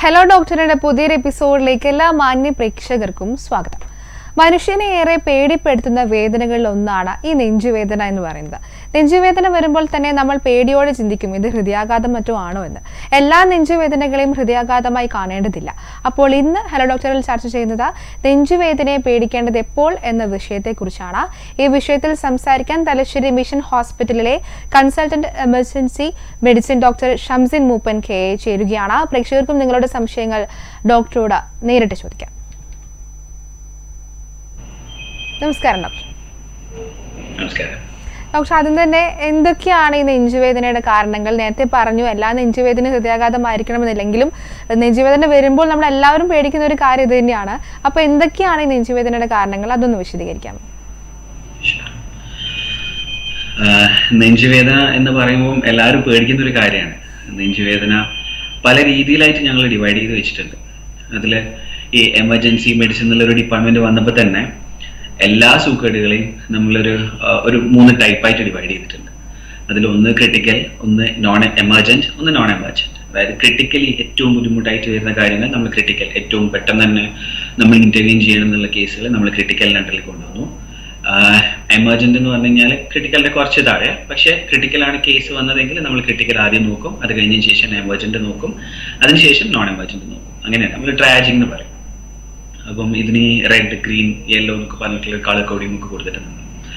hello ഡോക്ടറുടെ പുതിയൊരു എപ്പിസോഡിലേക്ക് എല്ലാ മാന്യ പ്രേക്ഷകർക്കും സ്വാഗതം മനുഷ്യനെ ഏറെ പേടിപ്പെടുത്തുന്ന വേദനകളിൽ ഒന്നാണ് ഈ നെഞ്ചുവേദന എന്ന് പറയുന്നത് നെഞ്ചുവേദന വരുമ്പോൾ തന്നെ നമ്മൾ പേടിയോടെ ചിന്തിക്കും ഇത് ഹൃദയാഘാതം മറ്റോ ആണോ എന്ന് എല്ലാ നെഞ്ചുവേദനകളെയും ഹൃദയാഘാതമായി കാണേണ്ടതില്ല അപ്പോൾ ഇന്ന് ഹലോ ഡോക്ടറിൽ ചർച്ച ചെയ്യുന്നത് നെഞ്ചുവേദനയെ പേടിക്കേണ്ടത് എപ്പോൾ എന്ന വിഷയത്തെക്കുറിച്ചാണ് ഈ വിഷയത്തിൽ സംസാരിക്കാൻ തലശ്ശേരി മിഷൻ ഹോസ്പിറ്റലിലെ consultant emergency medicine doctor Shamsin Moopan K A ചേരുകയാണ് പ്രേക്ഷകർക്കും നിങ്ങളുടെ സംശയങ്ങൾ ഡോക്ടറോട് നേരിട്ട് ചോദിക്കാം നമസ്കാരം ഡോക്ടർ നമസ്കാരം ഡോക്ടർ ആദ്യം തന്നെ എന്തൊക്കെയാണ് ഈ നെഞ്ചുവേദനയുടെ കാരണങ്ങൾ നേരത്തെ പറഞ്ഞു എല്ലാ നെഞ്ചുവേദന ഹൃദയാഘാതമായിരിക്കണമെന്നില്ലെങ്കിലും നെഞ്ചുവേദന വരുമ്പോൾ നമ്മൾ എല്ലാവരും പേടിക്കുന്ന ഒരു കാര്യം ഇത് തന്നെയാണ് അപ്പൊ എന്തൊക്കെയാണ് ഈ നെഞ്ചുവേദനയുടെ കാരണങ്ങൾ അതൊന്ന് വിശദീകരിക്കാം ആഹ് നെഞ്ചുവേദന എന്ന് പറയുമ്പോൾ എല്ലാവരും പേടിക്കുന്ന ഒരു കാര്യമാണ് നെഞ്ചുവേദന പല രീതിയിലായിട്ട് ഞങ്ങൾ ഡിവൈഡ് ചെയ്ത് വെച്ചിട്ടുണ്ട് അതിൽ ഈ എമർജൻസി മെഡിസിൻ എന്നുള്ളൊരു ഡിപ്പാർട്ട്മെന്റ് വന്നപ്പോൾ തന്നെ എല്ലാ സൂക്കേടുകളെയും നമ്മളൊരു ആഹ് ഒരു മൂന്ന് ടൈപ്പായിട്ട് ഡിവൈഡ് ചെയ്തിട്ടുണ്ട് അതിൽ ഒന്ന് ക്രിട്ടിക്കൽ ഒന്ന് നോൺ എമർജൻറ്റ് ഒന്ന് നോൺ എമർജൻറ്റ് അതായത് ക്രിട്ടിക്കലി ഏറ്റവും ബുദ്ധിമുട്ടായിട്ട് വരുന്ന കാര്യങ്ങൾ നമ്മൾ ക്രിട്ടിക്കൽ ഏറ്റവും പെട്ടെന്ന് തന്നെ നമ്മൾ ഇന്റർവ്യൂ ചെയ്യണം എന്നുള്ള കേസുകൾ നമ്മൾ ക്രിട്ടിക്കൽ നട്ടിൽ കൊണ്ടുവന്നു എമർജന്റ് എന്ന് പറഞ്ഞു കഴിഞ്ഞാൽ ക്രിട്ടിക്കലിന്റെ കുറച്ച് താഴെ പക്ഷേ ക്രിട്ടിക്കലാണ് കേസ് വന്നതെങ്കിൽ നമ്മൾ ക്രിട്ടിക്കൽ ആദ്യം നോക്കും അത് കഴിഞ്ഞ ശേഷം എമർജന്റ് നോക്കും അതിനുശേഷം നോൺ എമർജന്റ് നോക്കും അങ്ങനെയാണ് നമ്മൾ ട്രാജിങ് എന്ന് പറയും അപ്പം ഇതിന് റെഡ് ഗ്രീൻ യെല്ലോ എന്നൊക്കെ പറഞ്ഞിട്ടുള്ള കളർ കോഡിങ് ഒക്കെ കൊടുത്തിട്ടുണ്ട്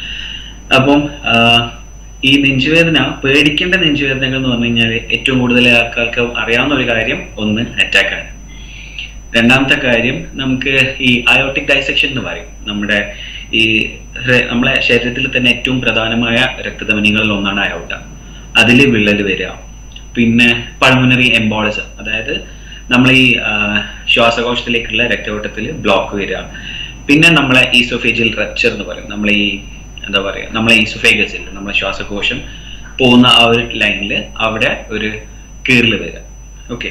അപ്പം ആഹ്, ഈ നെഞ്ചുവേദന പേടിക്കേണ്ട നെഞ്ചുവേദനകൾ എന്ന് പറഞ്ഞു കഴിഞ്ഞാൽ ഏറ്റവും കൂടുതൽ ആൾക്കാർക്ക് അറിയാവുന്ന ഒരു കാര്യം ഒന്ന് അറ്റാക്കാണ് രണ്ടാമത്തെ കാര്യം നമുക്ക് ഈ അയോട്ടിക് ഡൈസെക്ഷൻ എന്ന് പറയും നമ്മുടെ ഈ ഹൃ- നമ്മളെ ശരീരത്തിൽ തന്നെ ഏറ്റവും പ്രധാനമായ രക്തധമനികളിൽ ഒന്നാണ് അയോട്ട അതിൽ വിള്ളൽ വരിക പിന്നെ പൾമണറി എംബോളിസം അതായത് നമ്മൾ ഈ ആ, ശ്വാസകോശത്തിലേക്കുള്ള രക്തയോട്ടത്തിൽ ബ്ലോക്ക് വരിക പിന്നെ നമ്മളെ ഈസോഫേജിയൽ റപ്ചർ എന്ന് പറയും നമ്മളെ ഈ എന്താ പറയുക നമ്മളെ ഈസോഫേഗസിൽ നമ്മളെ ശ്വാസകോശം പോകുന്ന ആ ഒരു ലൈനിൽ അവിടെ ഒരു കീറിൽ വരിക ഓക്കെ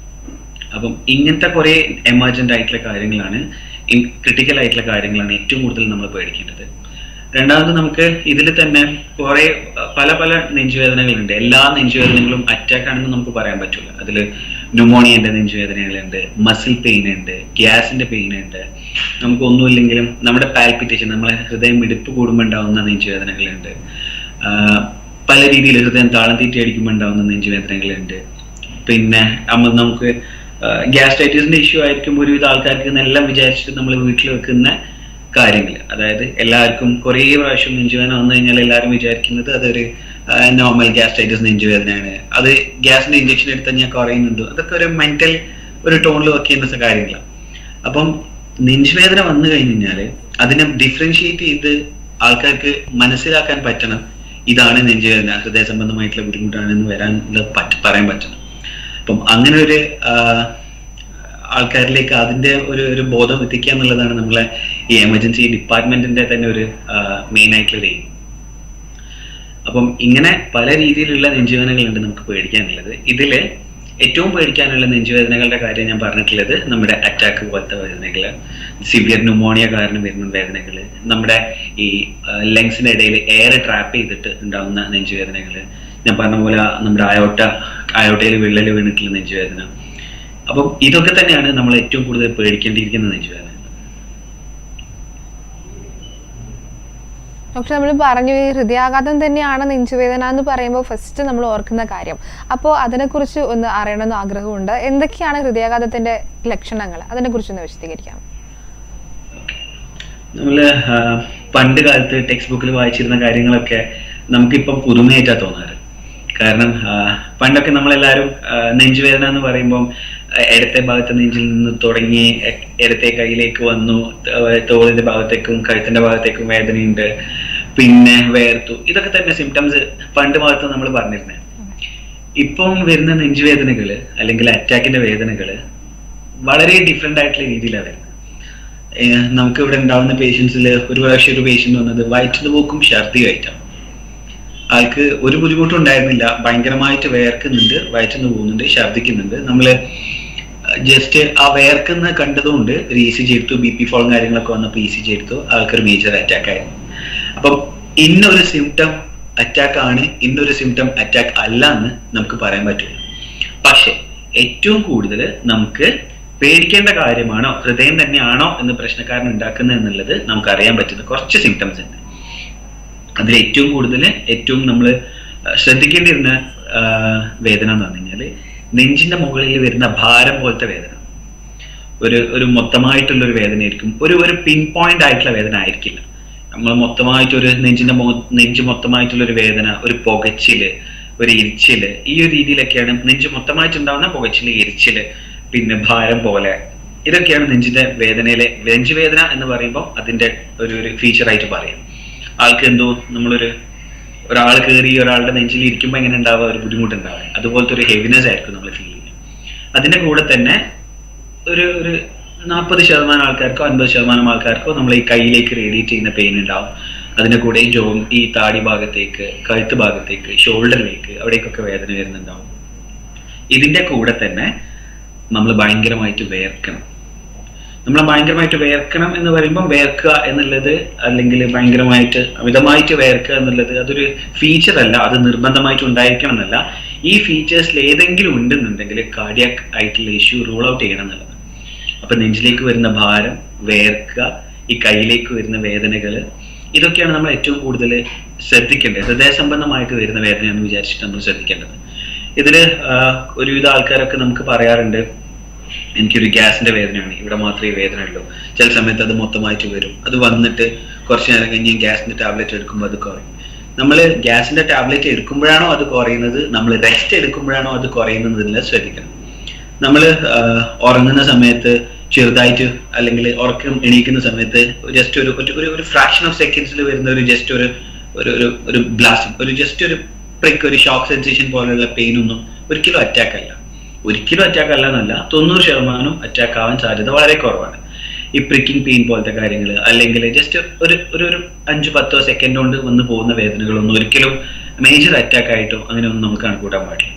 അപ്പം ഇങ്ങനത്തെ കുറെ എമർജന്റ് ആയിട്ടുള്ള കാര്യങ്ങളാണ് ക്രിട്ടിക്കൽ ആയിട്ടുള്ള കാര്യങ്ങളാണ് ഏറ്റവും കൂടുതൽ നമ്മൾ പേടിക്കേണ്ടത് രണ്ടാമത് നമുക്ക് ഇതിൽ തന്നെ കുറെ അഹ്, പല പല നെഞ്ചുവേദനകളുണ്ട് എല്ലാ നെഞ്ചുവേദനകളും അറ്റാക്ക് ആണെന്ന് നമുക്ക് പറയാൻ പറ്റില്ല അതിൽ ന്യൂമോണിയന്റെ നെഞ്ചുവേദനകളുണ്ട് മസിൽ പെയിൻ ഉണ്ട് ഗ്യാസിന്റെ പെയിൻ ഉണ്ട് നമുക്ക് ഒന്നുമില്ലെങ്കിലും നമ്മുടെ പാൽപിറ്റേഷൻ നമ്മളെ ഹൃദയം ഇടുപ്പ് കൂടുമ്പോൾ ഉണ്ടാവുന്ന നെഞ്ചുവേദനകളുണ്ട് ആഹ്, പല രീതിയിൽ ഹൃദയം താളം തീറ്റി അടിക്കുമ്പോൾ ഉണ്ടാവുന്ന നെഞ്ചുവേദനകളുണ്ട് പിന്നെ നമ്മൾ നമുക്ക് ഗ്യാസ്ട്രൈറ്റിസിന്റെ ഇഷ്യൂ ആയിരിക്കും ഒരുവിധ ആൾക്കാർക്ക് എന്നെല്ലാം വിചാരിച്ചിട്ട് നമ്മൾ വീട്ടിൽ വെക്കുന്ന കാര്യങ്ങൾ അതായത് എല്ലാവർക്കും കുറേ പ്രാവശ്യം നെഞ്ചുവേദന വന്നു കഴിഞ്ഞാൽ എല്ലാവരും വിചാരിക്കുന്നത് അതൊരു നോർമൽ ഗ്യാസ്ട്രൈറ്റിസ് നെഞ്ചുവേദനയാണ് അത് ഗ്യാസിന്റെ ഇഞ്ചക്ഷൻ എടുത്താൽ ഞാൻ കുറയുന്നുണ്ട് അതൊക്കെ ഒരു മെന്റൽ ഒരു ടോണിൽ വർക്ക് ചെയ്യുന്ന കാര്യങ്ങളാണ് അപ്പം നെഞ്ചുവേദന വന്നു കഴിഞ്ഞ് കഴിഞ്ഞാല് അതിനെ ഡിഫറൻഷിയേറ്റ് ചെയ്ത് ആൾക്കാർക്ക് മനസ്സിലാക്കാൻ പറ്റണം ഇതാണ് നെഞ്ചുവേദന ഹൃദയ സംബന്ധമായിട്ടുള്ള ബുദ്ധിമുട്ടാണെന്ന് വരാൻ പറ്റ പറയാൻ പറ്റണം അപ്പം അങ്ങനെ ഒരു ആഹ്, ആൾക്കാരിലേക്ക് അതിന്റെ ഒരു ഒരു ബോധം എത്തിക്കുക എന്നുള്ളതാണ് നമ്മളെ ഈ എമർജൻസി ഡിപ്പാർട്ട്മെന്റിന്റെ തന്നെ ഒരു മെയിൻ ആയിട്ടുള്ള എയിം അപ്പം ഇങ്ങനെ പല രീതിയിലുള്ള നെഞ്ചുവേദനകളുണ്ട് നമുക്ക് പേടിക്കാനുള്ളത് ഇതില് ഏറ്റവും പേടിക്കാനുള്ള നെഞ്ചുവേദനകളുടെ കാര്യം ഞാൻ പറഞ്ഞിട്ടുള്ളത് നമ്മുടെ അറ്റാക്ക് പോലത്തെ വേദനകൾ സിവിയർ ന്യൂമോണിയ കാരണം വരുന്ന വേദനകൾ നമ്മുടെ ഈ ലങ്സിന്റെ ഇടയിൽ എയർ ട്രാപ്പ് ചെയ്തിട്ട് ഉണ്ടാകുന്ന നെഞ്ചുവേദനകൾ ഞാൻ പറഞ്ഞ പോലെ നമ്മുടെ അയോട്ട അയോട്ടയിൽ വിള്ളൽ വീണിട്ടുള്ള നെഞ്ചുവേദന അപ്പം ഇതൊക്കെ തന്നെയാണ് നമ്മൾ ഏറ്റവും കൂടുതൽ പേടിക്കേണ്ടിയിരിക്കുന്ന നെഞ്ചുവേദന ഡോക്ടർ നമ്മൾ പറഞ്ഞു ഈ ഹൃദയാഘാതം തന്നെയാണ് നെഞ്ചുവേദന എന്ന് പറയുമ്പോൾ ഫസ്റ്റ് നമ്മൾ ഓർക്കുന്ന കാര്യം അപ്പോൾ അതിനെക്കുറിച്ച് ഒന്ന് അറിയണമെന്ന് ആഗ്രഹമുണ്ട് എന്തൊക്കെയാണ് ഹൃദയാഘാതത്തിന്റെ ലക്ഷണങ്ങൾ അതിനെക്കുറിച്ച് ഒന്ന് വിശദീകരിക്കാം നമ്മള് ആ, പണ്ട് കാലത്ത് ടെക്സ്റ്റ് ബുക്കിൽ വായിച്ചിരുന്ന കാര്യങ്ങളൊക്കെ നമുക്കിപ്പം പുതുമയായിട്ടാ തോന്നാറ് കാരണം ആ, പണ്ടൊക്കെ നമ്മളെല്ലാവരും ആ, നെഞ്ചുവേദന എന്ന് പറയുമ്പം ആ, ഇടത്തെ ഭാഗത്തെ നെഞ്ചിൽ നിന്ന് തുടങ്ങി എ- ഇടത്തെ കൈയിലേക്ക് വന്നു ത- തോളിന്റെ ഭാഗത്തേക്കും കഴുത്തിന്റെ ഭാഗത്തേക്കും വേദനയുണ്ട് പിന്നെ വേർത്തു ഇതൊക്കെ തന്നെ സിംറ്റംസ് പണ്ട് ഭാഗത്ത് നമ്മൾ പറഞ്ഞിരുന്നത് ഇപ്പം വരുന്ന നെഞ്ചുവേദനകള് അല്ലെങ്കിൽ അറ്റാക്കിന്റെ വേദനകള് വളരെ ഡിഫറെന്റ് ആയിട്ടുള്ള രീതിയിലാണ് വരുന്നത് ഏഹ് നമുക്ക് ഇവിടെ ഉണ്ടാവുന്ന പേഷ്യൻസിൽ ഒരു പ്രാവശ്യം ഒരു പേഷ്യന്റ് വന്നത് വയറ്റിന് പോക്കും ഛർദിയായിട്ടാണ് ആൾക്ക് ഒരു ബുദ്ധിമുട്ടും ഉണ്ടായിരുന്നില്ല ഭയങ്കരമായിട്ട് വേർക്കുന്നുണ്ട് വയറ്റിന്ന് പോകുന്നുണ്ട് ഛർദിക്കുന്നുണ്ട് നമ്മള് ജസ്റ്റ് ആ വേർക്കുന്ന കണ്ടതുകൊണ്ട് ഒരു ഇ സി ജി എടുത്തു ബി പി ഫോളും കാര്യങ്ങളൊക്കെ വന്നപ്പോൾ ഇ സി ജി എടുത്തു ആൾക്കൊരു മേജർ അറ്റാക്ക് ആയിരുന്നു അപ്പം ഇന്നൊരു സിംറ്റം അറ്റാക്ക് ആണ് ഇന്നൊരു സിംറ്റം അറ്റാക്ക് അല്ല എന്ന് നമുക്ക് പറയാൻ പറ്റില്ല പക്ഷെ ഏറ്റവും കൂടുതൽ നമുക്ക് പേടിക്കേണ്ട കാര്യമാണോ ഹൃദയം തന്നെയാണോ എന്ന് പ്രശ്നക്കാരൻ ഉണ്ടാക്കുന്നത് എന്നുള്ളത് നമുക്ക് അറിയാൻ പറ്റുന്ന കുറച്ച് സിംറ്റംസ് ഉണ്ട് അതിൽ ഏറ്റവും കൂടുതൽ ഏറ്റവും നമ്മൾ ശ്രദ്ധിക്കേണ്ടിയിരുന്ന ആ, വേദന എന്ന് പറഞ്ഞു കഴിഞ്ഞാൽ നെഞ്ചിന്റെ മുകളിൽ വരുന്ന ഭാരം പോലത്തെ വേദന ഒരു ഒരു മൊത്തമായിട്ടുള്ള ഒരു വേദനയായിരിക്കും ഒരു ഒരു പിൻ പോയിന്റ് ആയിട്ടുള്ള വേദന ആയിരിക്കില്ല നമ്മൾ മൊത്തമായിട്ട് ഒരു നെഞ്ചിന്റെ മൊ- നെഞ്ച് മൊത്തമായിട്ടുള്ള ഒരു വേദന ഒരു പുകച്ചില് ഒരു എരിച്ചില് ഈ ഒരു രീതിയിലൊക്കെയാണ് നെഞ്ച് മൊത്തമായിട്ടുണ്ടാവുന്ന പുകച്ചില് എരിച്ചില് പിന്നെ ഭാരം പോലെ ഇതൊക്കെയാണ് നെഞ്ചിന്റെ വേദനയിലെ നെഞ്ച് വേദന എന്ന് പറയുമ്പോൾ അതിന്റെ ഒരു ഒരു ഫീച്ചർ ആയിട്ട് പറയാം ആൾക്ക് എന്തോ നമ്മളൊരു ഒരാൾ കയറി ഒരാളുടെ നെഞ്ചിൽ ഇരിക്കുമ്പോൾ എങ്ങനെ ഉണ്ടാവുക ഒരു ബുദ്ധിമുട്ടുണ്ടാവുക അതുപോലത്തെ ഒരു ഹെവിനെസ് ആയിരിക്കും നമ്മൾ ഫീൽ ചെയ്യുന്നത് അതിന്റെ കൂടെ തന്നെ ഒരു ഒരു നാൽപ്പത് ശതമാനം ആൾക്കാർക്കോ അൻപത് ശതമാനം ആൾക്കാർക്കോ നമ്മൾ ഈ കയ്യിലേക്ക് റേഡിയേറ്റ് ചെയ്യുന്ന പെയിൻ ഉണ്ടാവും അതിന്റെ കൂടെ ഈ ജോ ഈ താടി ഭാഗത്തേക്ക് കഴുത്ത് ഭാഗത്തേക്ക് ഷോൾഡറിലേക്ക് അവിടേക്കൊക്കെ വേദന വരുന്നുണ്ടാവും ഇതിന്റെ കൂടെ തന്നെ നമ്മൾ ഭയങ്കരമായിട്ട് വേർക്കണം നമ്മൾ ഭയങ്കരമായിട്ട് വേർക്കണം എന്ന് പറയുമ്പോൾ വേർക്കുക എന്നുള്ളത് അല്ലെങ്കിൽ ഭയങ്കരമായിട്ട് അമിതമായിട്ട് വേർക്കുക എന്നുള്ളത് അതൊരു ഫീച്ചർ അല്ല അത് നിർബന്ധമായിട്ട് ഉണ്ടായിരിക്കണം എന്നല്ല ഈ ഫീച്ചേഴ്സിൽ ഏതെങ്കിലും ഉണ്ടെന്നുണ്ടെങ്കിൽ കാർഡിയാക് ആയിട്ടുള്ള ഇഷ്യൂ റൂൾ ഔട്ട് ചെയ്യണം എന്നുള്ളത് അപ്പൊ നെഞ്ചിലേക്ക് വരുന്ന ഭാരം വേർക്കുക ഈ കയ്യിലേക്ക് വരുന്ന വേദനകൾ ഇതൊക്കെയാണ് നമ്മൾ ഏറ്റവും കൂടുതൽ ശ്രദ്ധിക്കേണ്ടത് ഹൃദയ സംബന്ധമായിട്ട് വരുന്ന വേദനയെന്ന് വിചാരിച്ചിട്ട് നമ്മൾ ശ്രദ്ധിക്കേണ്ടത് ഇതില് ആഹ്, ഒരുവിധ ആൾക്കാരൊക്കെ നമുക്ക് പറയാറുണ്ട് എനിക്കൊരു ഗ്യാസിന്റെ വേദനയാണ് ഇവിടെ മാത്രമേ ഈ വേദന ഉള്ളൂ ചില സമയത്ത് അത് മൊത്തമായിട്ട് വരും അത് വന്നിട്ട് കുറച്ച് നേരം കഴിഞ്ഞ് ഗ്യാസിന്റെ ടാബ്ലറ്റ് എടുക്കുമ്പോൾ അത് കുറയും നമ്മൾ ഗ്യാസിന്റെ ടാബ്ലറ്റ് എടുക്കുമ്പോഴാണോ അത് കുറയുന്നത് നമ്മൾ റെസ്റ്റ് എടുക്കുമ്പോഴാണോ അത് കുറയുന്നത് എന്നുള്ളത് ശ്രദ്ധിക്കണം നമ്മൾ ഉറങ്ങുന്ന സമയത്ത് ചെറുതായിട്ട് അല്ലെങ്കിൽ ഉറക്കം എണീക്കുന്ന സമയത്ത് ജസ്റ്റ് ഒരു ഒരു- ഒരു ഒരു ഫ്രാക്ഷൻ ഓഫ് സെക്കൻഡ്സിൽ വരുന്ന ഒരു ജസ്റ്റ് ഒരു ഒരു ഒരു ഒരു ബ്ലാസ്റ്റ് ഒരു ജസ്റ്റ് ഒരു പ്രിക്ക് ഒരു ഷോക്ക് സെൻസേഷൻ പോലെയുള്ള പെയിൻ ഒന്നും ഒരിക്കലും അറ്റാക്ക് അല്ല ഒരിക്കലും അറ്റാക്ക് അല്ല എന്നല്ല തൊണ്ണൂറ് ശതമാനം അറ്റാക്ക് ആവാൻ സാധ്യത വളരെ കുറവാണ് ഈ പ്രിക്കിംഗ് പെയിൻ പോലത്തെ കാര്യങ്ങൾ അല്ലെങ്കിൽ ജസ്റ്റ് ഒരു ഒരു ഒരു അഞ്ച് പത്തോ സെക്കൻഡ് കൊണ്ട് വന്ന് പോകുന്ന വേദനകളൊന്നും ഒരിക്കലും മേജർ അറ്റാക്ക് ആയിട്ടോ അങ്ങനെ ഒന്നും നമുക്ക് കണക്കൂട്ടാൻ പാടില്ല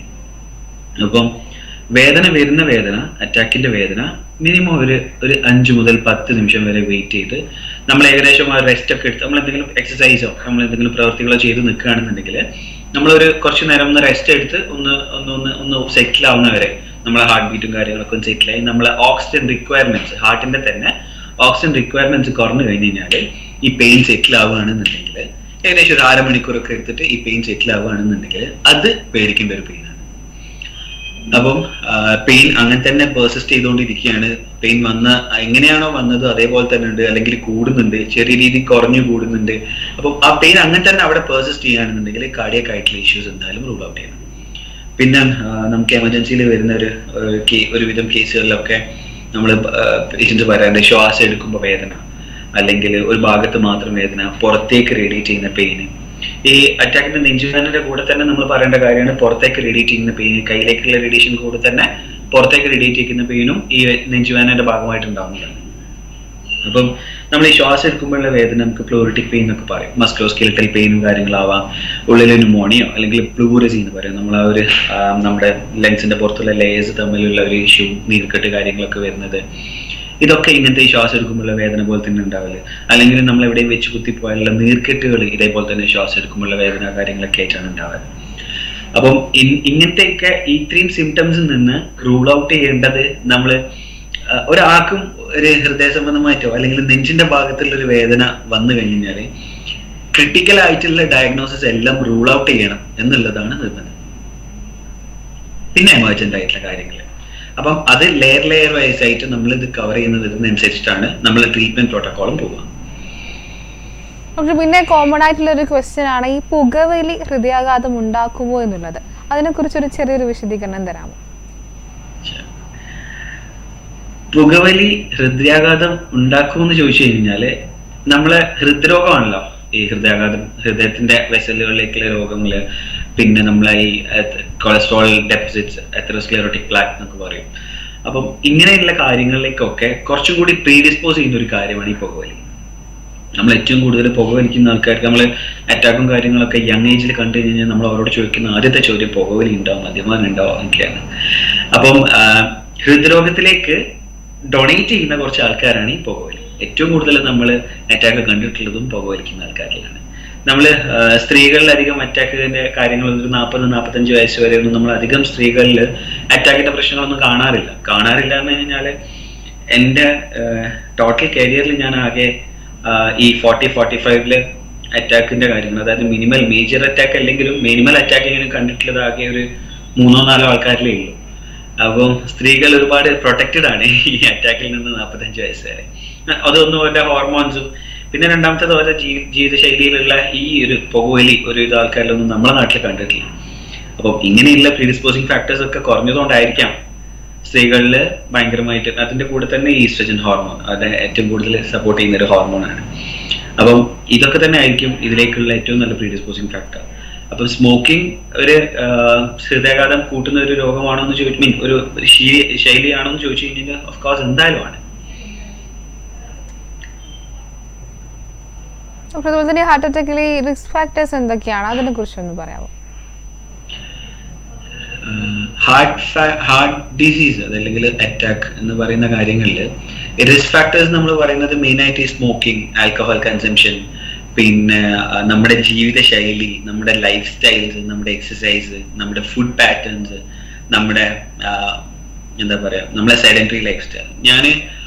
അപ്പം വേദന വരുന്ന വേദന അറ്റാക്കിന്റെ വേദന മിനിമം ഒരു ഒരു അഞ്ച് മുതൽ പത്ത് നിമിഷം വരെ വെയിറ്റ് ചെയ്ത് നമ്മൾ ഏകദേശം ആ റെസ്റ്റ് ഒക്കെ എടുത്ത് നമ്മൾ എന്തെങ്കിലും എക്സസൈസോ നമ്മൾ എന്തെങ്കിലും പ്രവൃത്തികളോ ചെയ്ത് നിൽക്കുകയാണെന്നുണ്ടെങ്കിൽ നമ്മളൊരു കുറച്ച് നേരം ഒന്ന് റെസ്റ്റ് എടുത്ത് ഒന്ന് ഒന്ന് ഒന്ന് ഒന്ന് സെറ്റിൽ ആവുന്നവരെ നമ്മളെ ഹാർട്ട് ബീറ്റും കാര്യങ്ങളൊക്കെ ഒന്ന് സെറ്റിൽ ആയി നമ്മളെ ഓക്സിജൻ റിക്വയർമെന്റ്സ് ഹാർട്ടിന്റെ തന്നെ ഓക്സിജൻ റിക്വയർമെന്റ്സ് കുറഞ്ഞു കഴിഞ്ഞ് കഴിഞ്ഞാൽ ഈ പെയിൻ സെറ്റിൽ ആവുകയാണെന്നുണ്ടെങ്കിൽ ഏകദേശം ഒരു അരമണിക്കൂറൊക്കെ എടുത്തിട്ട് ഈ പെയിൻ സെറ്റിൽ ആവുകയാണെന്നുണ്ടെങ്കിൽ അത് പേടിക്കേണ്ട ഒരു പെയിനാണ് അപ്പം പെയിൻ അങ്ങനെ തന്നെ പേഴ്സിസ്റ്റ് ചെയ്തുകൊണ്ടിരിക്കുകയാണ് പെയിൻ വന്ന എങ്ങനെയാണോ വന്നത് അതേപോലെ തന്നെ ഉണ്ട് അല്ലെങ്കിൽ കൂടുന്നുണ്ട് ചെറിയ രീതിയിൽ കുറഞ്ഞു കൂടുന്നുണ്ട് അപ്പം ആ പെയിൻ അങ്ങനെ തന്നെ അവിടെ പേഴ്സിസ്റ്റ് ചെയ്യുകയാണെന്നുണ്ടെങ്കിൽ കാർഡിയക് ആയിട്ടുള്ള ഇഷ്യൂസ് എന്തായാലും റൂൾ ഔട്ട് ചെയ്യണം പിന്നെ ആ, നമുക്ക് എമർജൻസിയിൽ വരുന്ന ഒരു ഒരു കേ- ഒരുവിധം കേസുകളിലൊക്കെ നമ്മൾ പേഷ്യൻസ് പറയാറുണ്ട് ശ്വാസം എടുക്കുമ്പോൾ വേദന അല്ലെങ്കിൽ ഒരു ഭാഗത്ത് മാത്രം വേദന പുറത്തേക്ക് റേഡിയേറ്റ് ചെയ്യുന്ന പെയിന് ഈ അറ്റാക്കിന്റെ നെഞ്ചുവേദനയുടെ കൂടെ തന്നെ നമ്മൾ പറയേണ്ട കാര്യമാണ് പുറത്തേക്ക് റേഡിയേറ്റ് ചെയ്യുന്ന പെയിൻ കയ്യിലേക്കുള്ള റേഡിയേഷൻ കൂടെ തന്നെ പുറത്തേക്ക് റേഡിയേറ്റ് ചെയ്യുന്ന പെയിനും ഈ നെഞ്ചുവേദനയുടെ ഭാഗമായിട്ട് ഉണ്ടാവുന്നതാണ് അപ്പം നമ്മൾ ഈ ശ്വാസം എടുക്കുമ്പോഴുള്ള വേദന നമുക്ക് പ്ലൂറിറ്റിക് പെയിൻ എന്നൊക്കെ പറയും മസ്ക്ലോസ്കെലിറ്റൽ പെയിനും കാര്യങ്ങളാവാം ഉള്ളിൽ ന്യൂമോണിയോ അല്ലെങ്കിൽ പ്ലൂറസി എന്ന് പറയും നമ്മൾ ആ ഒരു ആ, നമ്മുടെ ലെൻസിന്റെ പുറത്തുള്ള ലേയേഴ്സ് തമ്മിലുള്ള ഒരു ഇഷ്യൂ നീർക്കെട്ട് കാര്യങ്ങളൊക്കെ വരുന്നത് ഇതൊക്കെ ഇങ്ങനത്തെ ഈ ശ്വാസം എടുക്കുമ്പോഴുള്ള വേദന പോലെ തന്നെ ഉണ്ടാവില്ല അല്ലെങ്കിൽ നമ്മൾ എവിടെയും വെച്ച് കുത്തിപ്പോയാലുള്ള നീർക്കെട്ടുകൾ ഇതേപോലെ തന്നെ ശ്വാസം എടുക്കുമ്പോഴുള്ള വേദന കാര്യങ്ങളൊക്കെ ആയിട്ടാണ് ഉണ്ടാവുക അപ്പം ഇൻ- ഇങ്ങനത്തെയൊക്കെ ഇത്രയും സിംറ്റംസിൽ നിന്ന് റൂൾ ഔട്ട് ചെയ്യേണ്ടത് നമ്മൾ ഒരാൾക്കും ഒരു ഹൃദയ സംബന്ധമായിട്ടോ അല്ലെങ്കിൽ നെഞ്ചിന്റെ ഭാഗത്തുള്ള ഒരു വേദന വന്നു കഴിഞ്ഞാൽ ക്രിട്ടിക്കൽ ആയിട്ടുള്ള ഡയഗ്നോസിസ് എല്ലാം റൂൾ ഔട്ട് ചെയ്യണം എന്നുള്ളതാണ് നിർബന്ധം പിന്നെ എമർജന്റ് ആയിട്ടുള്ള കാര്യങ്ങൾ അപ്പം അത് ലെയർ ലെയർ വൈസ് ആയിട്ട് നമ്മൾ ഇത് കവർ ചെയ്യുന്നതിനനുസരിച്ചിട്ടാണ് നമ്മൾ ട്രീറ്റ്മെന്റ് പ്രോട്ടോക്കോളും പോകുക ഡോക്ടർ പിന്നെ കോമൺ ആയിട്ടുള്ള ഒരു ക്വസ്റ്റ്യൻ ആണ് ഈ പുകവലി ഹൃദയാഘാതം ഉണ്ടാക്കുമോ എന്നുള്ളത് അതിനെക്കുറിച്ച് ഒരു ചെറിയൊരു വിശദീകരണം തരാമോ പുകവലി ഹൃദയാഘാതം ഉണ്ടാക്കുമെന്ന് ചോദിച്ചു കഴിഞ്ഞാല് നമ്മളെ ഹൃദ്രോഗമാണല്ലോ ഈ ഹൃദയാഘാതം ഹൃദയത്തിന്റെ വെസലുകളിലേക്കുള്ള രോഗങ്ങള് പിന്നെ നമ്മളെ ഈ കൊളസ്ട്രോൾ ഡെഫിസിറ്റ്സ് എത്രസ്ക്ലെറോട്ടിക് പ്ലാക്ക് എന്നൊക്കെ പറയും അപ്പം ഇങ്ങനെയുള്ള കാര്യങ്ങളിലേക്കൊക്കെ കുറച്ചും കൂടി പ്രീഡിസ്പോസ് ചെയ്യുന്ന ഒരു കാര്യമാണ് ഈ പുകവലി നമ്മൾ ഏറ്റവും കൂടുതൽ പുകവലിക്കുന്ന ആൾക്കാർക്ക് നമ്മൾ അറ്റാക്കും കാര്യങ്ങളൊക്കെ യങ് ഏജിൽ കണ്ടു കഴിഞ്ഞാൽ നമ്മൾ അവരോട് ചോദിക്കുന്ന ആദ്യത്തെ ചോദ്യം പുകവലി ഉണ്ടോ മദ്യപാനം ഉണ്ടോ എന്നൊക്കെയാണ് അപ്പം ആ, ഹൃദ്രോഗത്തിലേക്ക് ഡൊണേറ്റ് ചെയ്യുന്ന കുറച്ച് ആൾക്കാരാണ് ഈ പുകവലി ഏറ്റവും കൂടുതൽ നമ്മൾ അറ്റാക്ക് കണ്ടിട്ടുള്ളതും പുകവലിക്കുന്ന ആൾക്കാരിലാണ് നമ്മൾ സ്ത്രീകളിലധികം അറ്റാക്കിന്റെ കാര്യങ്ങൾ ഒരു നാൽപ്പത് നാൽപ്പത്തഞ്ച് വയസ്സ് വരെ ഒന്നും നമ്മൾ അധികം സ്ത്രീകളിൽ അറ്റാക്കിന്റെ പ്രശ്നങ്ങളൊന്നും കാണാറില്ല കാണാറില്ല എന്ന് കഴിഞ്ഞാൽ എൻ്റെ ടോട്ടൽ കരിയറിൽ ഞാൻ ആകെ ആഹ് ഈ ഫോർട്ടി ഫോർട്ടി ഫൈവില് അറ്റാക്കിന്റെ കാര്യങ്ങൾ അതായത് മിനിമൽ മേജർ അറ്റാക്ക് അല്ലെങ്കിലും മിനിമൽ അറ്റാക്ക് ഇങ്ങനെ കണ്ടിട്ടുള്ളത് ആകെ ഒരു മൂന്നോ നാലോ ആൾക്കാരിലേ ഉള്ളൂ അപ്പം സ്ത്രീകൾ ഒരുപാട് പ്രൊട്ടക്റ്റഡ് ആണ് ഈ അറ്റാക്കിൽ നിന്ന് നാൽപ്പത്തഞ്ച് വയസ്സ് വരെ അതൊന്നും അവരുടെ ഹോർമോൺസും പിന്നെ രണ്ടാമത്തേത് അവരുടെ ജീവി ജീവിതശൈലിയിലുള്ള ഈ ഒരു പുകവലി ഒരു ഇത് ആൾക്കാരിലൊന്നും നമ്മുടെ നാട്ടിൽ കണ്ടിട്ടില്ല അപ്പം ഇങ്ങനെയുള്ള പ്രീഡിസ്പോസിങ് ഫാക്ടേഴ്സ് ഒക്കെ കുറഞ്ഞതുകൊണ്ടായിരിക്കാം സ്ത്രീകളിൽ ഭയങ്കരമായിട്ട് അതിന്റെ കൂടെ തന്നെ ഈസ്ട്രജൻ ഹോർമോൺ അത് ഏറ്റവും കൂടുതൽ സപ്പോർട്ട് ചെയ്യുന്ന ഒരു ഹോർമോണാണ് അപ്പം ഇതൊക്കെ തന്നെ ആയിരിക്കും ഇതിലേക്കുള്ള ഏറ്റവും നല്ല പ്രീഡിസ്പോസിങ് ഫാക്ടർ അപ്പം സ്മോക്കിംഗ് ഒരു ആഹ്, ഹൃദയാഘാതം കൂട്ടുന്ന ഒരു രോഗമാണോ എന്ന് ചോദിച്ചു മീൻ ഒരു ഒരു ശീ- ശൈലിയാണോ എന്ന് ചോദിച്ചു കഴിഞ്ഞാൽ ഓഫ് കോഴ്സ് എന്തായാലും ആണ് ഡോക്ടർ അതുപോലെ തന്നെ ഹാർട്ട് അറ്റാക്കിലെ റിസ്ക് ഫാക്ടേഴ്സ് എന്തൊക്കെയാണ് അതിനെ കുറിച്ചൊന്ന് പറയാമോ ഹാർട്ട് ഹാർട്ട് ഡിസീസ് അതല്ലെങ്കിൽ അറ്റാക്ക് എന്ന് പറയുന്ന കാര്യങ്ങളിൽ റിസ്ക് ഫാക്ടേഴ്സ് നമ്മൾ പറയുന്നത് മെയിൻ ആയിട്ട് ഈ സ്മോക്കിംഗ് ആൽക്കഹോൾ കൺസംഷൻ പിന്നെ ആ, നമ്മുടെ ജീവിത ശൈലി നമ്മുടെ ലൈഫ് സ്റ്റൈൽസ് നമ്മുടെ എക്സസൈസ് നമ്മുടെ ഫുഡ് പാറ്റേൺസ് നമ്മുടെ ആ, എന്താ പറയാ നമ്മുടെ സെഡൻറ്ററി ലൈഫ് സ്റ്റൈൽ ഞാൻ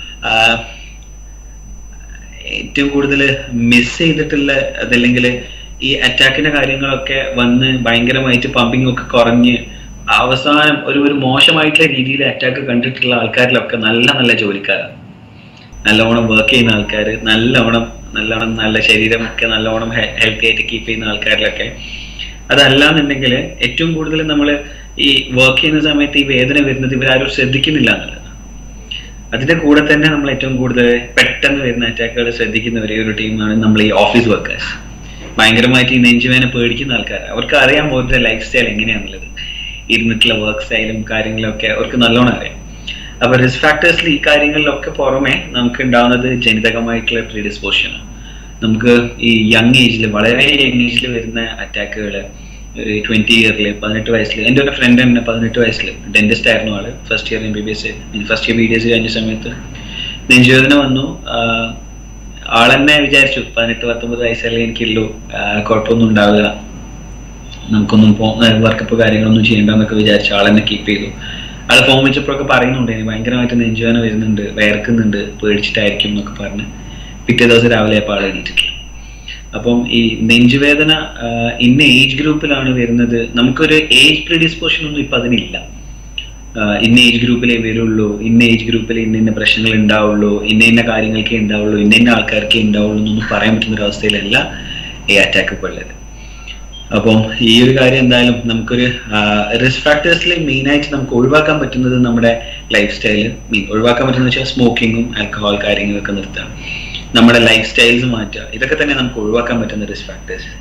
ഏറ്റവും കൂടുതൽ മിസ് ചെയ്തിട്ടുള്ള അതല്ലെങ്കിൽ ഈ അറ്റാക്കിന്റെ കാര്യങ്ങളൊക്കെ വന്ന് ഭയങ്കരമായിട്ട് പമ്പിങ് ഒക്കെ കുറഞ്ഞ് അവസാനം ഒരു ഒരു മോശമായിട്ടുള്ള രീതിയിൽ അറ്റാക്ക് കണ്ടിട്ടുള്ള ആൾക്കാരിലൊക്കെ നല്ല നല്ല ജോലിക്കാരാണ് നല്ലവണ്ണം വർക്ക് ചെയ്യുന്ന ആൾക്കാർ നല്ലവണ്ണം നല്ലവണ്ണം നല്ല ശരീരമൊക്കെ നല്ലവണ്ണം ഹെൽത്തി ആയിട്ട് കീപ്പ് ചെയ്യുന്ന ആൾക്കാരിലൊക്കെ അതല്ലാന്നുണ്ടെങ്കിൽ ഏറ്റവും കൂടുതൽ നമ്മൾ ഈ വർക്ക് ചെയ്യുന്ന സമയത്ത് ഈ വേദന വരുന്നത് ഇവരാരും ശ്രദ്ധിക്കുന്നില്ല എന്നുള്ളത് അതിന്റെ കൂടെ തന്നെ നമ്മൾ ഏറ്റവും കൂടുതൽ പെട്ടെന്ന് വരുന്ന അറ്റാക്കുകൾ ശ്രദ്ധിക്കുന്ന ഒരേ ഒരു ടീമാണ് നമ്മൾ ഈ ഓഫീസ് വർക്കേഴ്സ് ഭയങ്കരമായിട്ട് ഈ നെഞ്ചുവേന പേടിക്കുന്ന ആൾക്കാർ അവർക്ക് അറിയാം അവരുടെ ലൈഫ് സ്റ്റൈൽ എങ്ങനെയാണുള്ളത് ഇരുന്നിട്ടുള്ള വർക്ക് സ്റ്റൈലും കാര്യങ്ങളും ഒക്കെ അവർക്ക് നല്ലോണം അറിയാം അപ്പൊ റിസ്ക് ഫാക്ടേഴ്സിൽ ഈ കാര്യങ്ങളിലൊക്കെ പുറമെ നമുക്ക് ഉണ്ടാവുന്നത് ജനിതകമായിട്ടുള്ള പ്രീഡിസ്പോഷനാണ് നമുക്ക് ഈ യങ് ഏജിൽ വളരെ യങ് ഏജിൽ വരുന്ന അറ്റാക്കുകൾ ഒരു ട്വന്റി ഇയറിൽ പതിനെട്ട് വയസ്സിൽ എൻ്റെ ഒരു ഫ്രണ്ട് തന്നെ പതിനെട്ട് വയസ്സിൽ ഡെന്റിസ്റ്റ് ആയിരുന്നു ആള് first year M B B S first year B D S കഴിഞ്ഞ സമയത്ത് നെഞ്ചുവേദന വന്നു ആഹ് ആളെന്നെ വിചാരിച്ചു പതിനെട്ട് പത്തൊമ്പത് വയസ്സല്ലേ എനിക്കുള്ളൂ ആഹ് കുഴപ്പമൊന്നും ഉണ്ടാവില്ല നമുക്കൊന്നും വർക്കപ്പ് കാര്യങ്ങളൊന്നും ചെയ്യണ്ടെന്നൊക്കെ വിചാരിച്ചു ആളെന്നെ കീപ്പ് ചെയ്തു ആള് ഫോൺ വെച്ചപ്പോഴൊക്കെ പറയുന്നുണ്ട് എനിക്ക് ഭയങ്കരമായിട്ട് നെഞ്ചുവേദന വരുന്നുണ്ട് വേർക്കുന്നുണ്ട് പേടിച്ചിട്ടായിരിക്കും എന്നൊക്കെ പറഞ്ഞ് പിറ്റേ ദിവസം രാവിലെ അപ്പോൾ ആൾ എണീറ്റിട്ടില്ല അപ്പം ഈ നെഞ്ചുവേദന ആഹ് ഇന്ന ഏജ് ഗ്രൂപ്പിലാണ് വരുന്നത് നമുക്കൊരു ഏജ് പ്രിഡിസ്പോഷൻ ഒന്നും ഇപ്പൊ അതിനില്ല ആഹ് ഇന്ന ഏജ് ഗ്രൂപ്പിലേ വരുള്ളൂ ഇന്ന ഏജ് ഗ്രൂപ്പിൽ ഇന്ന ഇന്ന പ്രശ്നങ്ങൾ ഉണ്ടാവുള്ളൂ ഇന്ന ഇന്ന കാര്യങ്ങൾക്കേ ഉണ്ടാവുള്ളൂ ഇന്ന ഇന്ന ആൾക്കാർക്കേ ഉണ്ടാവുള്ളൂ എന്നൊന്നും പറയാൻ പറ്റുന്ന ഒരു അവസ്ഥയിലല്ല ഈ അറ്റാക്ക് ഇപ്പോൾ ഉള്ളത് അപ്പം ഈ ഒരു കാര്യം എന്തായാലും നമുക്കൊരു റിസ്ക് ഫാക്ടേഴ്സിൽ മെയിൻ ആയിട്ട് നമുക്ക് ഒഴിവാക്കാൻ പറ്റുന്നത് നമ്മുടെ ലൈഫ് സ്റ്റൈൽ മീൻ ഒഴിവാക്കാൻ പറ്റുന്ന വെച്ചാൽ സ്മോക്കിങ്ങും ആൽക്കഹോൾ കാര്യങ്ങളൊക്കെ നിർത്തുക നമ്മുടെ ലൈഫ് സ്റ്റൈൽസ് മാറ്റുക ഇതൊക്കെ തന്നെ നമുക്ക് ഒഴിവാക്കാൻ പറ്റുന്ന റിസ്ക് ഫാക്ടേഴ്സ്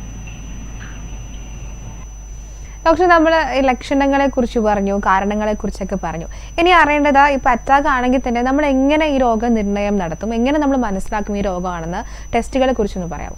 ഡോക്ടർ നമ്മൾ ലക്ഷണങ്ങളെ കുറിച്ച് പറഞ്ഞു കാരണങ്ങളെ കുറിച്ചൊക്കെ പറഞ്ഞു ഇനി അറിയേണ്ടത് ഇപ്പൊ അറ്റാക്ക് ആണെങ്കിൽ തന്നെ നമ്മൾ എങ്ങനെ ഈ രോഗ നിർണയം നടത്തും എങ്ങനെ നമ്മൾ മനസ്സിലാക്കും ഈ രോഗമാണെന്ന് ടെസ്റ്റുകളെ കുറിച്ചൊന്ന് പറയാമോ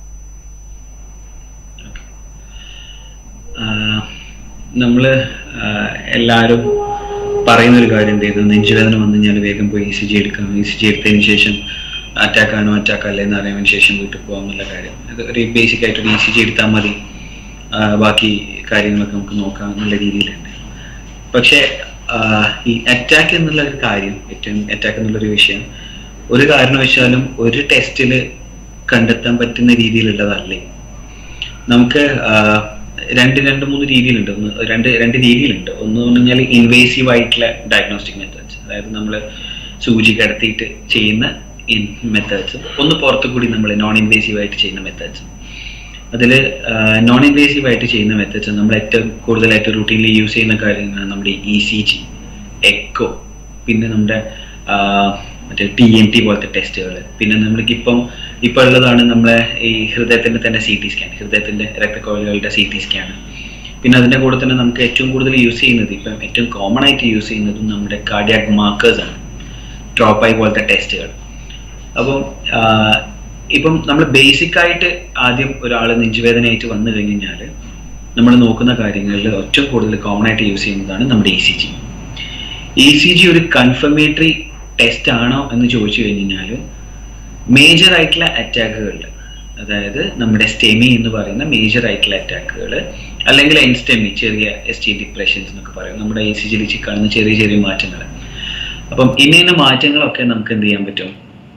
നമ്മൾ എല്ലാവരും പറയുന്ന ഒരു കാര്യം എന്ത് ചെയ്തു നെഞ്ചുവേദന വന്നു കഴിഞ്ഞാൽ വേഗം പോയി ഇ സി ജി എടുക്കാം ഇ സി ജി എടുത്തതിന് ശേഷം അറ്റാക്ക് ആണോ അറ്റാക്ക് അല്ലേ എന്ന് അറിയാൻ ശേഷം വീട്ടിൽ പോകാം എന്നുള്ള കാര്യം അത് ഒരു ബേസിക് ആയിട്ട് ഒരു ഇ സി ജി എടുത്താൽ മതി ആ, ബാക്കി കാര്യങ്ങളൊക്കെ നമുക്ക് നോക്കാം എന്നുള്ള രീതിയിലുണ്ട് പക്ഷേ ആ, ഈ അറ്റാക്ക് എന്നുള്ള ഒരു കാര്യം ഏറ്റവും അറ്റാക്ക് എന്നുള്ളൊരു വിഷയം ഒരു കാരണവശാലും ഒരു ടെസ്റ്റിൽ കണ്ടെത്താൻ പറ്റുന്ന രീതിയിലുള്ളതല്ലേ നമുക്ക് ആ, രണ്ട് രണ്ട് മൂന്ന് രീതിയിലുണ്ട് ഒന്ന് രണ്ട് രണ്ട് രീതിയിലുണ്ട് ഒന്ന് പറഞ്ഞു കഴിഞ്ഞാൽ ഇൻവേസീവ് ആയിട്ടുള്ള ഡയഗ്നോസ്റ്റിക് മെത്തേഡ്സ് അതായത് നമ്മൾ സൂചി കിടത്തിയിട്ട് ചെയ്യുന്ന മെത്തേഡ്സ് ഒന്ന് പുറത്തു കൂടി നമ്മൾ നോൺ ഇൻവേസീവ് ആയിട്ട് ചെയ്യുന്ന മെത്തേഡ്സ് അതിൽ നോൺ ഇൻവേസീവ് ആയിട്ട് ചെയ്യുന്ന മെത്തേഡ്സ് നമ്മൾ ഏറ്റവും കൂടുതലായിട്ട് റുട്ടീനിൽ യൂസ് ചെയ്യുന്ന കാര്യങ്ങളാണ് നമ്മുടെ ഇ സി ജി എക്കോ പിന്നെ നമ്മുടെ ആ, മറ്റേ ടി എം ടി പോലത്തെ ടെസ്റ്റുകൾ പിന്നെ നമ്മൾക്ക് ഇപ്പം ഇപ്പം ഉള്ളതാണ് നമ്മളെ ഈ ഹൃദയത്തിന്റെ തന്നെ സി ടി സ്കാൻ ഹൃദയത്തിന്റെ രക്തക്കോളുകളുടെ സി ടി സ്കാൻ പിന്നെ അതിന്റെ കൂടെ തന്നെ നമുക്ക് ഏറ്റവും കൂടുതൽ യൂസ് ചെയ്യുന്നത് ഇപ്പം ഏറ്റവും കോമൺ ആയിട്ട് യൂസ് ചെയ്യുന്നതും നമ്മുടെ കാർഡിയാക് മാർക്കേഴ്സ് ആണ് ഡ്രോപ്പ് പോലത്തെ ടെസ്റ്റുകൾ അപ്പം ആ, ഇപ്പം നമ്മൾ ബേസിക് ആയിട്ട് ആദ്യം ഒരാൾ നെഞ്ചുവേദനയായിട്ട് വന്നു കഴിഞ്ഞ് കഴിഞ്ഞാൽ നമ്മൾ നോക്കുന്ന കാര്യങ്ങളിൽ ഏറ്റവും കൂടുതൽ കോമൺ ആയിട്ട് യൂസ് ചെയ്യുന്നതാണ് നമ്മുടെ E C G E C G ഒരു കൺഫർമേറ്ററി ടെസ്റ്റ് ആണോ എന്ന് ചോദിച്ചു കഴിഞ്ഞ് കഴിഞ്ഞാൽ മേജർ ആയിട്ടുള്ള അറ്റാക്കുകളിൽ അതായത് നമ്മുടെ സ്റ്റെമി എന്ന് പറയുന്ന മേജർ ആയിട്ടുള്ള അറ്റാക്കുകൾ അല്ലെങ്കിൽ എൻസ്റ്റെമി ചെറിയ എസ് ടി ഡിപ്രഷൻസ് എന്നൊക്കെ പറയും നമ്മുടെ ഇ സി ജിയിൽ കാണുന്ന ചെറിയ ചെറിയ മാറ്റങ്ങൾ അപ്പം ഇന്ന ഇന്ന മാറ്റങ്ങളൊക്കെ നമുക്ക് എന്ത് ചെയ്യാൻ പറ്റും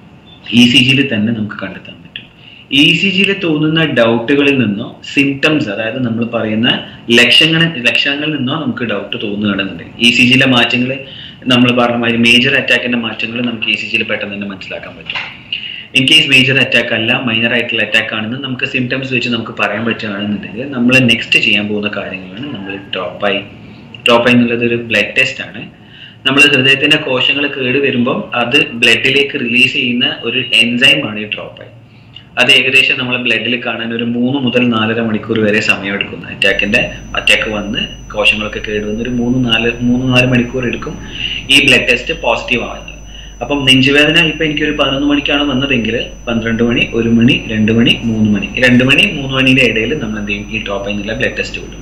ഇ സി ജിയിൽ തന്നെ നമുക്ക് കണ്ടെത്താൻ പറ്റും ഇ സി ജിയിൽ തോന്നുന്ന ഡൗട്ടുകളിൽ നിന്നോ സിംറ്റംസ് അതായത് നമ്മൾ പറയുന്ന ലക്ഷങ്ങളിൽ ലക്ഷണങ്ങളിൽ നിന്നോ നമുക്ക് ഡൗട്ട് തോന്നുകയാണെന്നുണ്ടെങ്കിൽ ഇ സി ജിയിലെ മാറ്റങ്ങൾ നമ്മൾ പറഞ്ഞ മാതിരി മേജർ അറ്റാക്കിന്റെ മാറ്റങ്ങൾ നമുക്ക് ഇ സി ജിയിൽ പെട്ടെന്ന് തന്നെ മനസ്സിലാക്കാൻ പറ്റും ഇൻ കേസ് മേജർ അറ്റാക്ക് അല്ല മൈനർ ആയിട്ടുള്ള അറ്റാക്ക് ആണെന്ന് നമുക്ക് സിംറ്റംസ് വെച്ച് നമുക്ക് പറയാൻ പറ്റുകയാണെന്നുണ്ടെങ്കിൽ നമ്മൾ നെക്സ്റ്റ് ചെയ്യാൻ പോകുന്ന കാര്യങ്ങളാണ് നമ്മൾ ടോപ്പായി ടോപ്പായി എന്നുള്ളത് ഒരു ബ്ലഡ് ടെസ്റ്റ് ആണ് നമ്മൾ ഹൃദയത്തിന്റെ കോശങ്ങൾ കേട് വരുമ്പം അത് ബ്ലഡിലേക്ക് റിലീസ് ചെയ്യുന്ന ഒരു എൻസൈമാണ് ഈ ഡ്രോപ്പായി അത് ഏകദേശം നമ്മളെ ബ്ലഡിൽ കാണാൻ ഒരു മൂന്ന് മുതൽ നാലര മണിക്കൂർ വരെ സമയം എടുക്കുന്നു അറ്റാക്കിന്റെ അറ്റാക്ക് വന്ന് കോശങ്ങളൊക്കെ കേടുവന്ന് ഒരു മൂന്ന് നാല് മൂന്ന് നാല് മണിക്കൂർ എടുക്കും ഈ ബ്ലഡ് ടെസ്റ്റ് പോസിറ്റീവ് ആവുന്നത് അപ്പം നെഞ്ചുവേദന ഇപ്പൊ എനിക്കൊരു പതിനൊന്ന് മണിക്കാണ് വന്നതെങ്കിൽ പന്ത്രണ്ട് മണി ഒരു മണി രണ്ട് മണി മൂന്ന് മണി രണ്ട് മണി മൂന്ന് മണിയുടെ ഇടയിൽ നമ്മൾ എന്ത് ചെയ്യും ഈ ടോപ്പ് എന്നുള്ള ബ്ലഡ് ടെസ്റ്റ് വിടും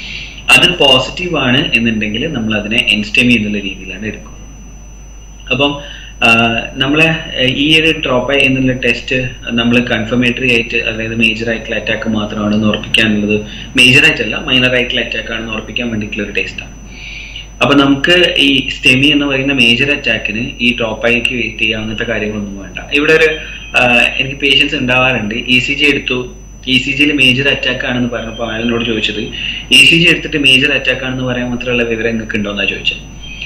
അത് പോസിറ്റീവ് ആണ് എന്നുണ്ടെങ്കിൽ നമ്മൾ അതിനെ എൻസ്റ്റമി എന്നുള്ള രീതിയിലാണ് എടുക്കുക അപ്പം നമ്മളെ ഈ ഒരു ഡ്രോപ്പ് എന്നുള്ള ടെസ്റ്റ് നമ്മൾ കൺഫർമേറ്ററി ആയിട്ട് അതായത് മേജർ ആയിട്ടുള്ള അറ്റാക്ക് മാത്രമാണെന്ന് ഉറപ്പിക്കാനുള്ളത് മേജർ ആയിട്ടല്ല മൈനർ ആയിട്ടുള്ള അറ്റാക്ക് ആണെന്ന് ഉറപ്പിക്കാൻ വേണ്ടിയിട്ടുള്ള ഒരു ടെസ്റ്റാണ് അപ്പൊ നമുക്ക് ഈ സ്റ്റെമി എന്ന് പറയുന്ന മേജർ അറ്റാക്കിന് ഈ ടോപ്പായിക്ക് വെയിറ്റ് ചെയ്യുക അങ്ങനത്തെ കാര്യങ്ങളൊന്നും വേണ്ട ഇവിടെ ഒരു എനിക്ക് പേഷ്യൻസ് ഉണ്ടാവാറുണ്ട് ഇ സി ജി എടുത്തു ഇ സി ജിയിൽ മേജർ അറ്റാക്ക് ആണെന്ന് പറഞ്ഞപ്പോൾ അയാളിനോട് ചോദിച്ചത് ഇ സി ജി എടുത്തിട്ട് മേജർ അറ്റാക്ക് ആണെന്ന് പറയാൻ മാത്രമുള്ള വിവരം നിങ്ങൾക്ക് ഉണ്ടോ എന്നാ ചോദിച്ചത്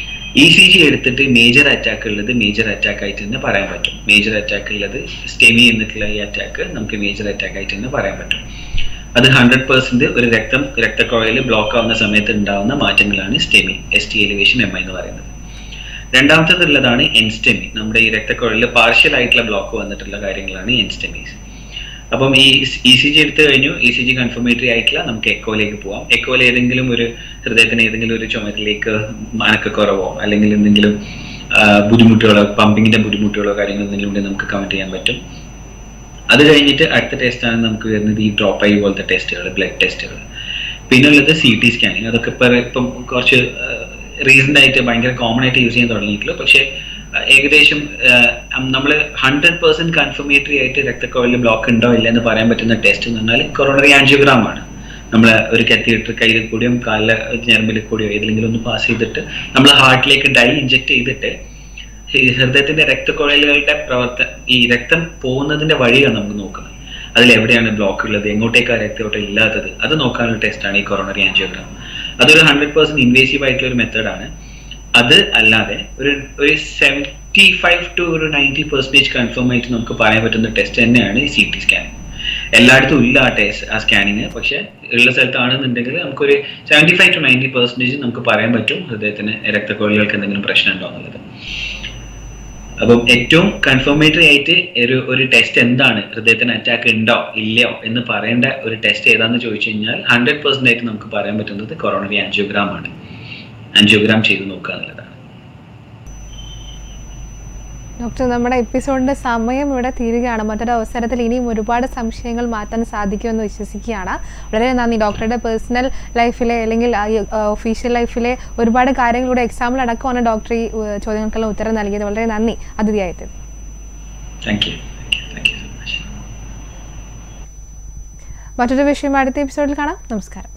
ഇ സി ജി എടുത്തിട്ട് മേജർ അറ്റാക്ക് ഉള്ളത് മേജർ അറ്റാക്ക് ആയിട്ട് തന്നെ പറയാൻ പറ്റും മേജർ അറ്റാക്ക് ഉള്ളത് സ്റ്റെമി എന്നിട്ടുള്ള ഈ അറ്റാക്ക് നമുക്ക് മേജർ അറ്റാക്ക് ആയിട്ട് തന്നെ പറയാൻ പറ്റും അത് ഹൺഡ്രഡ് പെർസെന്റ് ഒരു രക്തം രക്തക്കുഴയിൽ ബ്ലോക്ക് ആവുന്ന സമയത്ത് ഉണ്ടാവുന്ന മാറ്റങ്ങളാണ് STEMI S T elevation M എന്ന് പറയുന്നത് രണ്ടാമത്തേതുള്ളതാണ് എൻസ്റ്റെമി നമ്മുടെ ഈ രക്തക്കുഴലിൽ പാർഷ്യൽ ആയിട്ടുള്ള ബ്ലോക്ക് വന്നിട്ടുള്ള കാര്യങ്ങളാണ് എൻസ്റ്റെമീസ് അപ്പം ഈ ഇ സി ജി എടുത്തു കഴിഞ്ഞു ഇ സി ജി കൺഫർമേറ്ററി ആയിട്ടില്ല നമുക്ക് എക്കോയിലേക്ക് പോവാം എക്കോയിൽ ഏതെങ്കിലും ഒരു ഹൃദയത്തിന് ഏതെങ്കിലും ഒരു ചുമത്തിലേക്ക് അനക്കക്കുറവോ അല്ലെങ്കിൽ എന്തെങ്കിലും ബുദ്ധിമുട്ടുകളോ പമ്പിങ്ങിന്റെ ബുദ്ധിമുട്ടുകളോ കാര്യങ്ങൾ എന്തെങ്കിലും ഉണ്ടെങ്കിൽ നമുക്ക് കമന്റ് ചെയ്യാൻ പറ്റും അത് കഴിഞ്ഞിട്ട് അടുത്ത ടെസ്റ്റാണ് നമുക്ക് വരുന്നത് ഈ ഡ്രോപ്പ് ഐ പോലത്തെ ടെസ്റ്റുകൾ ബ്ലഡ് ടെസ്റ്റുകൾ പിന്നെ ഉള്ളത് സി ടി സ്കാനിങ് അതൊക്കെ ഇപ്പം ഇപ്പം കുറച്ച് റീസെന്റ് ആയിട്ട് ഭയങ്കര കോമൺ ആയിട്ട് യൂസ് ചെയ്യാൻ തുടങ്ങിയിട്ടുള്ളൂ പക്ഷേ ഏകദേശം നമ്മൾ ഹൺഡ്രഡ് പെർസെന്റ് കൺഫർമേറ്ററി ആയിട്ട് രക്തക്കുഴലിൽ ബ്ലോക്ക് ഉണ്ടോ ഇല്ല എന്ന് പറയാൻ പറ്റുന്ന ടെസ്റ്റ് എന്ന് പറഞ്ഞാൽ കൊറോണറി ആൻജിയോഗ്രാം ആണ് നമ്മൾ ഒരു കത്തീറ്റർ കയ്യിൽ കൂടിയോ കാലിലെ ഞരമ്പിൽ കൂടിയോ ഏതെങ്കിലും ഒന്ന് പാസ് ചെയ്തിട്ട് നമ്മൾ ഹാർട്ടിലേക്ക് ഡൈ ഇഞ്ചെക്ട് ചെയ്തിട്ട് ഈ ഹൃദയത്തിന്റെ രക്തക്കുഴലുകളുടെ പ്രവർത്ത ഈ രക്തം പോകുന്നതിന്റെ വഴിയാണ് നമുക്ക് നോക്കുന്നത് അതിൽ എവിടെയാണ് ബ്ലോക്ക് ഉള്ളത് എങ്ങോട്ടേക്കാണ് രക്തയോട്ടം ഇല്ലാത്തത് അത് നോക്കാനുള്ള ടെസ്റ്റാണ് ഈ കൊറോണറി ആൻജിയോഗ്രാം അതൊരു ഹൺഡ്രഡ് പെർസെന്റ് ഇൻവേസീവ് ആയിട്ടുള്ള ഒരു മെത്തേഡാണ് അത് അല്ലാതെ ഒരു ഒരു സെവൻറ്റി ഫൈവ് ടു ഒരു നയൻറ്റി പെർസെൻറ്റേജ് കൺഫേം ആയിട്ട് നമുക്ക് പറയാൻ പറ്റുന്ന ടെസ്റ്റ് തന്നെയാണ് ഈ സി ടി സ്കാനിങ് എല്ലായിടത്തും ഇല്ല ആ ടെസ്റ്റ് ആ സ്കാനിങ് പക്ഷെ ഉള്ള സ്ഥലത്താണെന്നുണ്ടെങ്കിൽ നമുക്കൊരു seventy five to ninety percentage നമുക്ക് പറയാൻ പറ്റും ഹൃദയത്തിന് രക്തക്കൊഴികൾക്ക് എന്തെങ്കിലും പ്രശ്നം ഉണ്ടോ എന്നുള്ളത് അപ്പം ഏറ്റവും കൺഫർമേറ്ററി ആയിട്ട് ഒരു ഒരു ടെസ്റ്റ് എന്താണ് ഹൃദയത്തിന് അറ്റാക്ക് ഉണ്ടോ ഇല്ലയോ എന്ന് പറയേണ്ട ഒരു ടെസ്റ്റ് ഏതാന്ന് ചോദിച്ചു കഴിഞ്ഞാൽ ഹൺഡ്രഡ് പെർസെന്റ് ആയിട്ട് നമുക്ക് പറയാൻ പറ്റുന്നത് കൊറോണറി ആൻജിയോഗ്രാം ആണ് ആൻജിയോഗ്രാം ചെയ്ത് നോക്കുക എന്നുള്ളതാണ് ഡോക്ടർ നമ്മുടെ എപ്പിസോഡിന്റെ സമയം ഇവിടെ തീരുകയാണ് മറ്റൊരു അവസരത്തിൽ ഇനിയും ഒരുപാട് സംശയങ്ങൾ മാറ്റാൻ സാധിക്കുമെന്ന് വിശ്വസിക്കുകയാണ് വളരെ നന്ദി ഡോക്ടറുടെ പേഴ്സണൽ ലൈഫിലെ അല്ലെങ്കിൽ ഒഫീഷ്യൽ ലൈഫിലെ ഒരുപാട് കാര്യങ്ങളുടെ എക്സാമ്പിൾ അടക്കമാണ് ഡോക്ടർ ഈ ചോദ്യങ്ങൾക്കെല്ലാം ഉത്തരം നൽകിയത് വളരെ നന്ദി അതിഥിയായത് thank you thank you so much മറ്റൊരു വിഷയം അടുത്ത എപ്പിസോഡിൽ കാണാം നമസ്കാരം